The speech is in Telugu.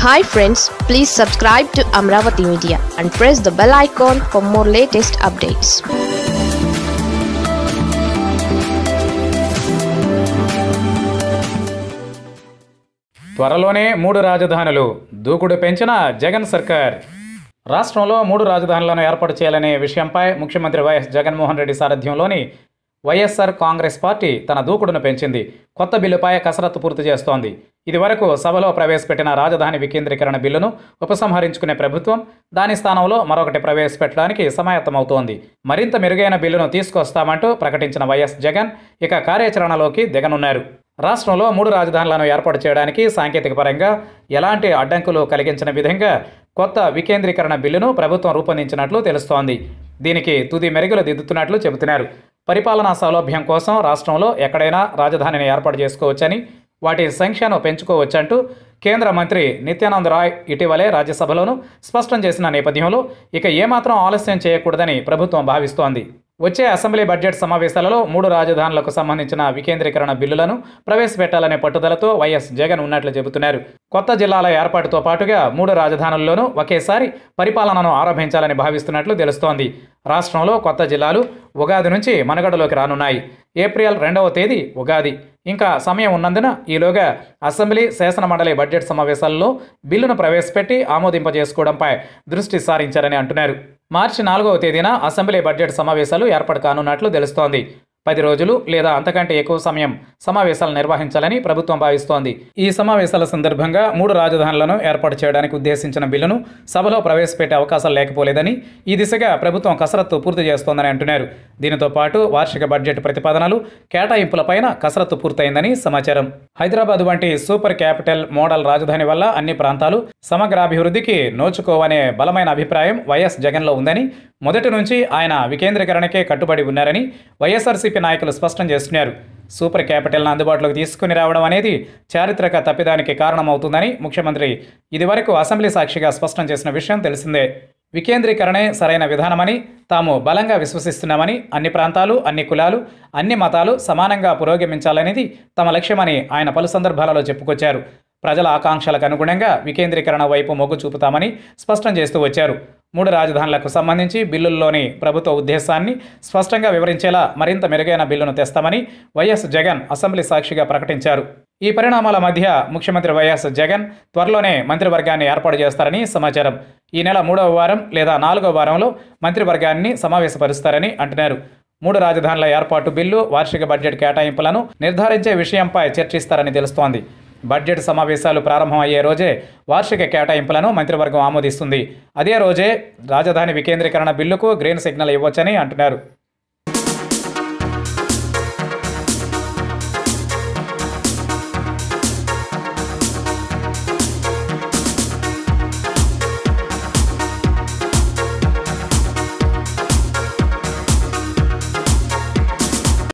hi friends please subscribe to Amaravati media and press the bell icon for more latest updates త్వరలోనే మూడు రాజధానులు దూకుడు పెంచిన జగన్ సర్కార్ రాష్ట్రంలో మూడు రాజధానులను ఏర్పాటు చేయాలనే విషయంపై ముఖ్యమంత్రి వైఎస్ జగన్మోహన్ రెడ్డి సారథ్యంలోని వైఎస్ఆర్ కాంగ్రెస్ పార్టీ తన దూకుడును పెంచింది కొత్త బిల్లుపై కసరత్తు పూర్తి చేస్తోంది ఇదివరకు సభలో ప్రవేశపెట్టిన రాజధాని వికేంద్రీకరణ బిల్లును ఉపసంహరించుకునే ప్రభుత్వం దాని స్థానంలో మరొకటి ప్రవేశపెట్టడానికి సమాయత్తమవుతోంది మరింత మెరుగైన బిల్లును తీసుకొస్తామంటూ ప్రకటించిన వైఎస్ జగన్ ఇక కార్యాచరణలోకి దిగనున్నారు రాష్ట్రంలో మూడు రాజధానులను ఏర్పాటు చేయడానికి సాంకేతిక పరంగా ఎలాంటి అడ్డంకులు కలిగించిన విధంగా కొత్త వికేంద్రీకరణ బిల్లును ప్రభుత్వం రూపొందించినట్లు తెలుస్తోంది దీనికి తుది మెరుగులు దిద్దుతున్నట్లు చెబుతున్నారు పరిపాలనా సౌలభ్యం కోసం రాష్ట్రంలో ఎక్కడైనా రాజధానిని ఏర్పాటు చేసుకోవచ్చని వాటి సంఖ్యను పెంచుకోవచ్చంటూ కేంద్ర మంత్రి నిత్యానంద్ రాయ్ ఇటీవలే రాజ్యసభలోనూ స్పష్టం చేసిన నేపథ్యంలో ఇక ఏమాత్రం ఆలస్యం చేయకూడదని ప్రభుత్వం భావిస్తోంది వచ్చే అసెంబ్లీ బడ్జెట్ సమావేశాలలో మూడు రాజధానులకు సంబంధించిన వికేంద్రీకరణ బిల్లులను ప్రవేశపెట్టాలనే పట్టుదలతో వైఎస్ జగన్ ఉన్నట్లు చెబుతున్నారు కొత్త జిల్లాల ఏర్పాటుతో పాటుగా మూడు రాజధానుల్లోనూ ఒకేసారి పరిపాలనను ఆరంభించాలని భావిస్తున్నట్లు తెలుస్తోంది రాష్ట్రంలో కొత్త జిల్లాలు ఉగాది నుంచి మనుగడలోకి రానున్నాయి ఏప్రిల్ రెండవ తేదీ ఉగాది ఇంకా సమయం ఉన్నందున ఈలోగా అసెంబ్లీ శాసనమండలి బడ్జెట్ సమావేశాల్లో బిల్లును ప్రవేశపెట్టి ఆమోదింపజేసుకోవడంపై దృష్టి సారించారని అంటున్నారు మార్చి నాలుగవ తేదీన అసెంబ్లీ బడ్జెట్ సమావేశాలు ఏర్పాటు కానున్నట్లు తెలుస్తోంది పది రోజులు లేదా అంతకంటే ఎక్కువ సమయం సమావేశాలు నిర్వహించాలని ప్రభుత్వం భావిస్తోంది ఈ సమావేశాల సందర్భంగా మూడు రాజధానులను ఏర్పాటు చేయడానికి ఉద్దేశించిన బిల్లును సభలో ప్రవేశపెట్టే అవకాశాలు లేకపోలేదని ఈ దిశగా ప్రభుత్వం కసరత్తు పూర్తి చేస్తోందని అంటున్నారు దీనితో పాటు వార్షిక బడ్జెట్ ప్రతిపాదనలు కేటాయింపులపైన కసరత్తు పూర్తయిందని సమాచారం హైదరాబాద్ వంటి సూపర్ క్యాపిటల్ మోడల్ రాజధాని వల్ల అన్ని ప్రాంతాలు సమగ్రాభివృద్ధికి నోచుకోవనే బలమైన అభిప్రాయం వైఎస్ జగన్లో ఉందని మొదటి నుంచి ఆయన వికేంద్రీకరణకే కట్టుబడి ఉన్నారని వైఎస్ఆర్సీపీ నాయకులు స్పష్టం చేస్తున్నారు సూపర్ క్యాపిటల్ను అందుబాటులోకి తీసుకుని రావడం అనేది చారిత్రక తప్పిదానికి కారణమవుతుందని ముఖ్యమంత్రి ఇదివరకు అసెంబ్లీ సాక్షిగా స్పష్టం చేసిన విషయం తెలిసిందే వికేంద్రీకరణే సరైన విధానమని తాము బలంగా విశ్వసిస్తున్నామని అన్ని ప్రాంతాలు అన్ని కులాలు అన్ని మతాలు సమానంగా పురోగమించాలనేది తమ లక్ష్యమని ఆయన పలు సందర్భాలలో చెప్పుకొచ్చారు ప్రజల ఆకాంక్షలకు అనుగుణంగా వికేంద్రీకరణ వైపు మొగ్గు చూపుతామని స్పష్టం చేస్తూ వచ్చారు మూడు రాజధానులకు సంబంధించి బిల్లుల్లోని ప్రభుత్వ ఉద్దేశాన్ని స్పష్టంగా వివరించేలా మరింత మెరుగైన బిల్లును తెస్తామని వైఎస్ జగన్ అసెంబ్లీ సాక్షిగా ప్రకటించారు ఈ పరిణామాల మధ్య ముఖ్యమంత్రి వైఎస్ జగన్ త్వరలోనే మంత్రివర్గాన్ని ఏర్పాటు చేస్తారని సమాచారం ఈ నెల మూడవ వారం లేదా నాలుగవ వారంలో మంత్రివర్గాన్ని సమావేశపరుస్తారని అంటున్నారు మూడు రాజధానుల ఏర్పాటు బిల్లు వార్షిక బడ్జెట్ కేటాయింపులను నిర్ధారించే విషయంపై చర్చిస్తారని తెలుస్తోంది బడ్జెట్ సమావేశాలు ప్రారంభమయ్యే రోజే వార్షిక కేటాయింపులను మంత్రివర్గం ఆమోదిస్తుంది అదే రోజే రాజధాని వికేంద్రీకరణ బిల్లుకు గ్రీన్ సిగ్నల్ ఇవ్వొచ్చని అంటున్నారు